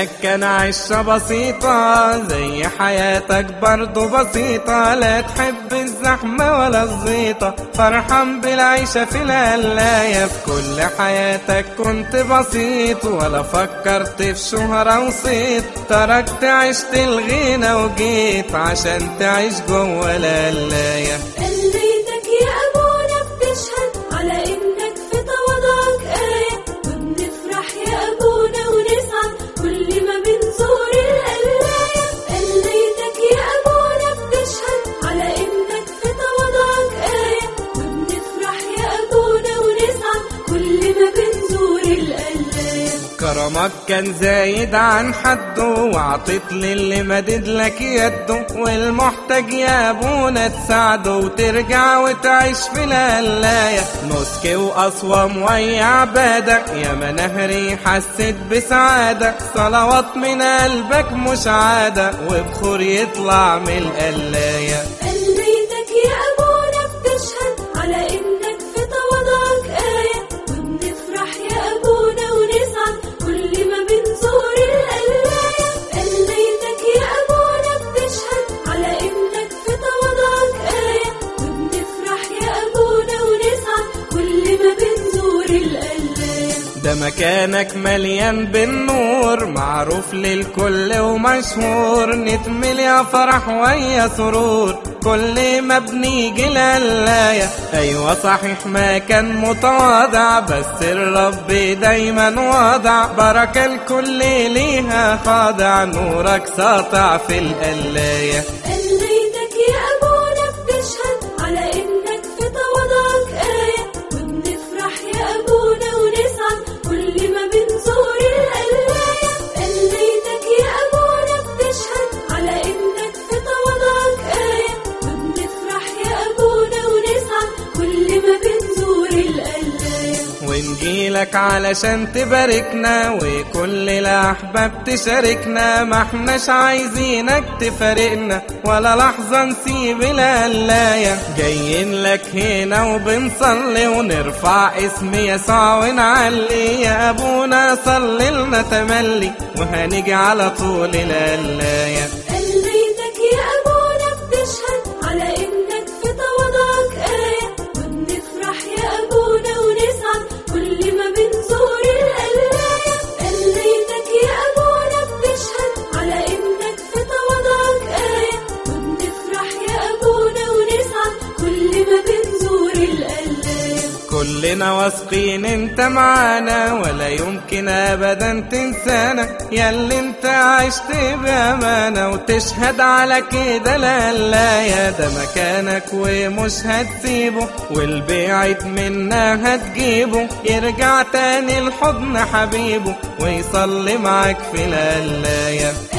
زمانك كان عيشة بسيطة زي حياتك برضو بسيطة لا تحب الزحمة ولا الزيطة فرحان بالعيشة في القلاية في كل حياتك كنت بسيط ولا فكرت في شهرة وصيت تركت عشت الغنى وجيت عشان تعيش جوه القلاية قليتك يا أبونا بتشهد على إنك في تواضعك آية وبنفرح يا أبونا ونسعد كل ما بنزور القلاية قليتك يا أبونا بتشهد على إنك في تواضعك آية وبنفرح يا أبونا ونسعد كل ما بنزور القلاية كرمك كان زايد عن حده وعطيت للي مدد لك يده والمحتاج يا ابونا تساعده وترجع وتعيش في القلاية نسك وأصوم ويا عبادة يا منهري حسيت بسعادة صلوات من قلبك مش عادة وبخور يطلع من القلاية قليتك يا أبونا بتشهد على إنك في تواضعك آية وبنفرح يا أبونا ونسعد كل ما بنزور القلاية قليتك يا أبونا بتشهد على إنك في تواضعك آية وبنفرح يا أبونا ونسعد كل ما بنزور القلاية ده مكانك مليان بالنور معروف للكل ومشهور نتمل يا فرح ويا سرور كل ما بنيجي القلاية ايوه صحيح ما كان متواضع بس الرب دايما واضع بركة الكل ليها خاضع نورك ساطع في القلاية قليتك يا أبونا بتشهد على إنك في تواضعك آية وبنفرح يا أبونا ونسعد كل ما بنزور القلاية قليتك يا أبونا بتشهد على إنك في تواضعك آية وبنفرح يا أبونا ونسعد كل ما بنزور القلاية ونجيلك علشان تباركنا وكل الأحباب تشاركنا ما احناش عايزينك تفارقنا ولا لحظة نسيب القلاية جايين لك هنا وبنصلي ونرفع اسم يسوع ونعلي يا أبونا صلي لنا تملي وهنيجي على طول القلاية قليتك يا أبونا بتشهد على إنك في تواضعك آية وبنفرح يا أبونا ونسعد كل ما بنزور القلاية قليتك يا أبونا بتشهد على إنك في تواضعك آية وبنفرح يا أبونا ونسعد كل ما بنزور القلاية كلنا واثقين انت معانا ولا يمكن ابدا تنسانا ياللي انت عشت بامانه وتشهد على كده القلاية ده مكانك ومش هتسيبه والبعيد منا هتجيبه يرجع تاني لحضن حبيبه ويصلي معاك في القلاية